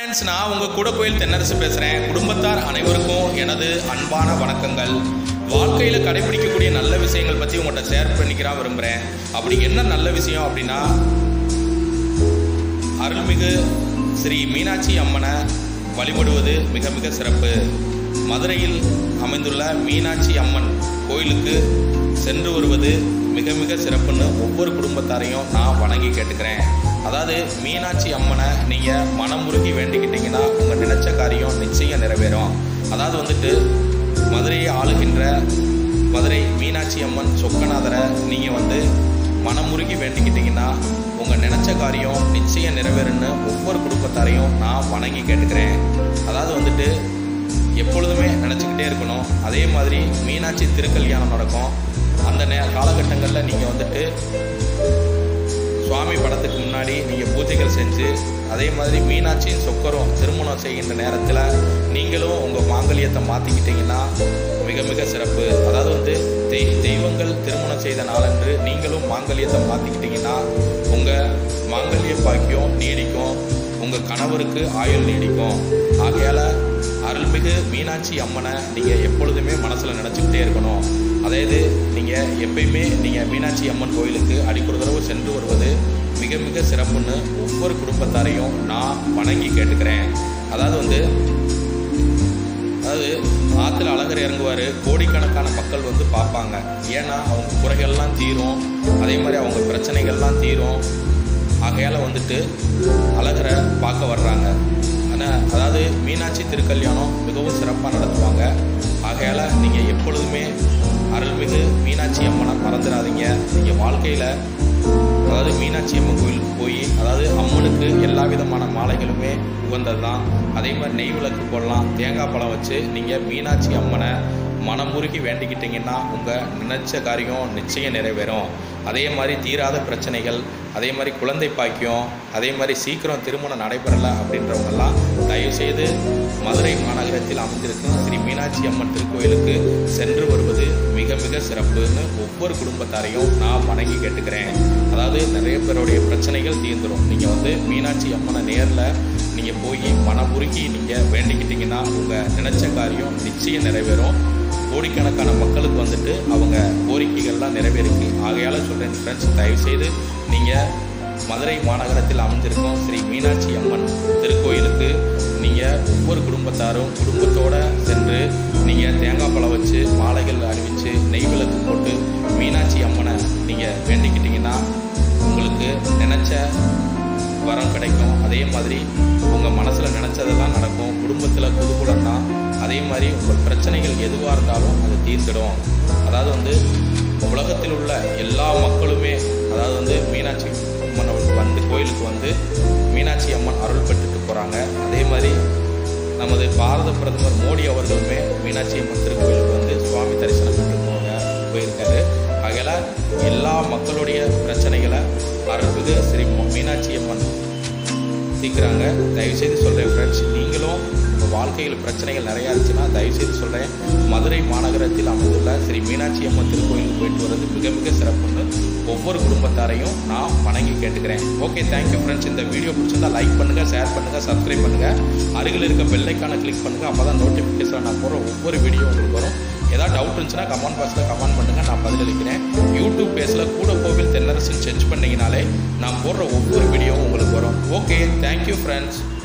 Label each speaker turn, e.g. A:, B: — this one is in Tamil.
A: ஃப்ரெண்ட்ஸ் நான் உங்கள் கூட கோயில் தென்னரசு பேசுகிறேன் குடும்பத்தார் அனைவருக்கும் எனது அன்பான வணக்கங்கள் வாழ்க்கையில் கடைபிடிக்கக்கூடிய நல்ல விஷயங்கள் பற்றி உங்கள்கிட்ட ஷேர் பண்ணிக்கிறா விரும்புகிறேன் அப்படி என்ன நல்ல விஷயம் அப்படின்னா அருள்மிகு ஸ்ரீ மீனாட்சி அம்மனை வழிபடுவது மிக மிக சிறப்பு மதுரையில் அமைந்துள்ள மீனாட்சி அம்மன் கோயிலுக்கு சென்று வருவது மிக மிக சிறப்புன்னு ஒவ்வொரு குடும்பத்தாரையும் நான் வணங்கி கேட்டுக்கிறேன் அதாவது மீனாட்சி அம்மனை நீங்கள் மனமுருகி வேண்டிக்கிட்டீங்கன்னா உங்கள் நினைச்ச காரியம் நிச்சயம் நிறைவேறும் அதாவது வந்துட்டு மதுரையை ஆளுகின்ற மதுரை மீனாட்சி அம்மன் சொக்கநாதரை நீங்கள் வந்து மனமுருகி வேண்டிக்கிட்டீங்கன்னா உங்கள் நினச்ச காரியம் நிச்சயம் நிறைவேறுன்னு ஒவ்வொரு குடும்பத்தாரையும் நான் வணங்கி கேட்டுக்கிறேன் அதாவது வந்துட்டு எப்பொழுதுமே நினச்சிக்கிட்டே இருக்கணும் அதே மாதிரி மீனாட்சி திருக்கல்யாணம் நடக்கும் அந்த நே காலகட்டங்களில் நீங்கள் வந்துட்டு சுவாமி படத்துக்கு முன்னாடி நீங்கள் பூஜைகள் செஞ்சு அதே மாதிரி மீனாட்சியும் சொக்கரும் திருமணம் செய்கின்ற நேரத்தில் நீங்களும் உங்கள் மாங்கல்யத்தை மாற்றிக்கிட்டீங்கன்னா மிக மிக சிறப்பு அதாவது வந்து தெய் தெய்வங்கள் திருமணம் செய்த நாளன்று நீங்களும் மாங்கல்யத்தை மாற்றிக்கிட்டீங்கன்னா உங்கள் மாங்கல்ய பாக்கியம் நீடிக்கும் உங்கள் கணவருக்கு ஆயுள் நீடிக்கும் ஆகையால் அருள்மிகு மீனாட்சி அம்மனை நீங்கள் எப்பொழுதுமே மனசில் நினச்சிக்கிட்டே இருக்கணும் அதாவது நீங்கள் எப்பயுமே நீங்கள் மீனாட்சி அம்மன் கோயிலுக்கு அடிக்கொரு தடவை சென்று வருவது மிக மிக சிறப்புன்னு ஒவ்வொரு குடும்பத்தாரையும் நான் வணங்கி கேட்டுக்கிறேன் அதாவது வந்து அதாவது ஆற்றுல அழகர் இறங்குவார் கோடிக்கணக்கான மக்கள் வந்து பார்ப்பாங்க ஏன்னா அவங்க குறைகள்லாம் தீரும் அதே மாதிரி அவங்க பிரச்சனைகள்லாம் தீரும் ஆகையால் வந்துட்டு அழகரை பார்க்க வர்றாங்க ஆனால் அதாவது மீனாட்சி திருக்கல்யாணம் மிகவும் சிறப்பாக நடத்துவாங்க ஆகையால் நீங்கள் எப்பொழுதுமே அருள்மிகு மீனாட்சி அம்மனை மறந்துடாதீங்க நீங்கள் வாழ்க்கையில் அதாவது மீனாட்சி அம்மன் கோயிலுக்கு போய் அதாவது அம்மனுக்கு எல்லா விதமான மாலைகளுமே உகந்தது தான் அதே மாதிரி நெய் விளக்கு போடலாம் தேங்காய் பழம் வச்சு நீங்கள் மீனாட்சி அம்மனை மனமுருகி வேண்டிக்கிட்டீங்கன்னா உங்கள் நினைச்ச காரியம் நிச்சயம் நிறைவேறும் அதே மாதிரி தீராத பிரச்சனைகள் அதே மாதிரி குழந்தை பாக்கியம் அதே மாதிரி சீக்கிரம் திருமணம் நடைபெறலை அப்படின்றவங்கெல்லாம் தயவுசெய்து மதுரை மாநகரத்தில் அமைந்திருக்கும் ஸ்ரீ மீனாட்சி அம்மன் திருக்கோயிலுக்கு சென்று வருவது மிக மிக சிறப்புன்னு ஒவ்வொரு குடும்பத்தாரையும் நான் வணங்கி கேட்டுக்கிறேன் அதாவது நிறைய பேருடைய பிரச்சனைகள் தீர்ந்துடும் நீங்கள் வந்து மீனாட்சி அம்மனை நேரில் நீங்கள் போய் மனமுருகி நீங்கள் வேண்டிக்கிட்டீங்கன்னா உங்கள் நினைச்ச காரியம் நிச்சயம் நிறைவேறும் கோடிக்கணக்கான மக்களுக்கு வந்துட்டு அவங்க கோரிக்கைகள்லாம் நிறைவேறிக்கு ஆகையால் சொல்கிறேன் ஃப்ரெண்ட்ஸ் தயவுசெய்து நீங்கள் மதுரை மாநகரத்தில் அமைந்திருக்கும் ஸ்ரீ மீனாட்சி அம்மன் திருக்கோயிலுக்கு நீங்கள் ஒவ்வொரு குடும்பத்தாரும் குடும்பத்தோடு சென்று நீங்கள் தேங்காய் பழம் வச்சு மாலைகள் அணிவிச்சு நெய் விளக்கு போட்டு மீனாட்சி அம்மனை நீங்கள் வேண்டிக்கிட்டீங்கன்னா உங்களுக்கு நினச்ச வரம் கிடைக்கும் அதே மாதிரி உங்கள் மனசில் நினச்சதெல்லாம் நடக்கும் குடும்பத்தில் குதூகூலம் தான் அதே மாதிரி உங்கள் பிரச்சனைகள் எதுவாக இருந்தாலும் அது தீர்ந்துடும் அதாவது வந்து உலகத்தில் உள்ள எல்லா மக்களுமே அதாவது வந்து மீனாட்சி அம்மன் வந்து கோயிலுக்கு வந்து மீனாட்சி அம்மன் அருள் பெற்றுட்டு போகிறாங்க அதே மாதிரி நமது பாரத பிரதமர் மோடி அவர்களுமே மீனாட்சி அம்மன் திருக்கோயிலுக்கு வந்து சுவாமி தரிசனம் பெற்று போக போயிருக்காரு ஆகையால் எல்லா மக்களுடைய பிரச்சனைகளை அருள்மிகு ஸ்ரீ மீனாட்சி அம்மன் தீர்க்குறாங்க தயவுசெய்து சொல்கிறேன் ஃப்ரெண்ட்ஸ் நீங்களும் உங்கள் வாழ்க்கையில் பிரச்சனைகள் நிறையா இருந்துச்சுன்னா தயவுசெய்து சொல்கிறேன் மதுரை மாநகரத்தில் அமைந்துள்ள ஸ்ரீ மீனாட்சி அம்மன் திருக்கோயிலுக்கு போயிட்டு வர்றது மிக மிக சிறப்புன்னு ஒவ்வொரு குடும்பத்தாரையும் நான் வணங்கி கேட்டுக்கிறேன் ஓகே தேங்க்யூ ஃப்ரெண்ட்ஸ் இந்த வீடியோ பிடிச்சிருந்தா லைக் பண்ணுங்கள் ஷேர் பண்ணுங்கள் சப்ஸ்கிரைப் பண்ணுங்கள் அருகில் இருக்க பெல்லைக்கான கிளிக் பண்ணுங்கள் அப்போ தான் நோட்டிஃபிகேஷன் நான் போகிற ஒவ்வொரு வீடியோ உங்களுக்கு வரும் ஏதாவது டவுட் இருந்துச்சுன்னா கமெண்ட் பாக்ஸில் கமெண்ட் பண்ணுங்கள் நான் பதிலளிக்கிறேன் யூடியூப் பேஸில் கூட கோவில் தென்னரசன் செர்ச் பண்ணிங்கனாலே நான் போடுற ஒவ்வொரு வீடியோவும் உங்களுக்கு வரும் ஓகே தேங்க்யூ ஃப்ரெண்ட்ஸ்